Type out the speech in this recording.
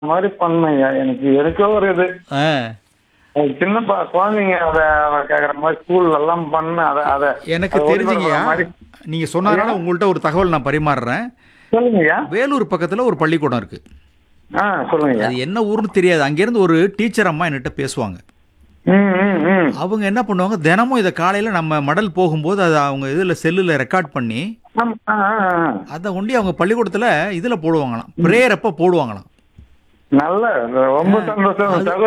மாதிரி பண்ணுங்க எனக்கு எனக்கோ ஒரு இது ஆ அது சின்ன ப- குழந்தைங்க அதை கேக்குற மாதிரி ஸ்கூல்ல எல்லாம் பண்ண அதை அதை எனக்கு அதை தெரிஞ்சுங்கய்யா ஒளிபரப்புற மாதிரி நீங்க சொன்னதுனால உங்கள்கிட்ட ஒரு தகவல் நான் பரிமாறுறேன் சொல்லுங்கய்யா வேலூர் பக்கத்துல ஒரு பள்ளிக்கூடம் இருக்கு ஆ சொல்லுங்கய்யா அது என்ன ஊர்னு தெரியாது அங்கேருந்து ஒரு டீச்சர் அம்மா என்கிட்ட பேசுவாங்க ம் ம் ம் அவங்க என்ன பண்ணுவாங்க தினமும் இதை காலையில் நம்ம மடல் போகும்போது அதை அவங்க இதில் செல்லில் ரெக்கார்ட் பண்ணி ஆம், ஆ, ஆ, ஆ. அதை ஒண்டி அவங்க பள்ளிக்கூடத்தில் இதில் போடுவாங்களாம் ப்ரேயர் அப்போ போடுவாங்களாம் நல்ல ரொம்ப சந்தோஷம் அது- சகோதரி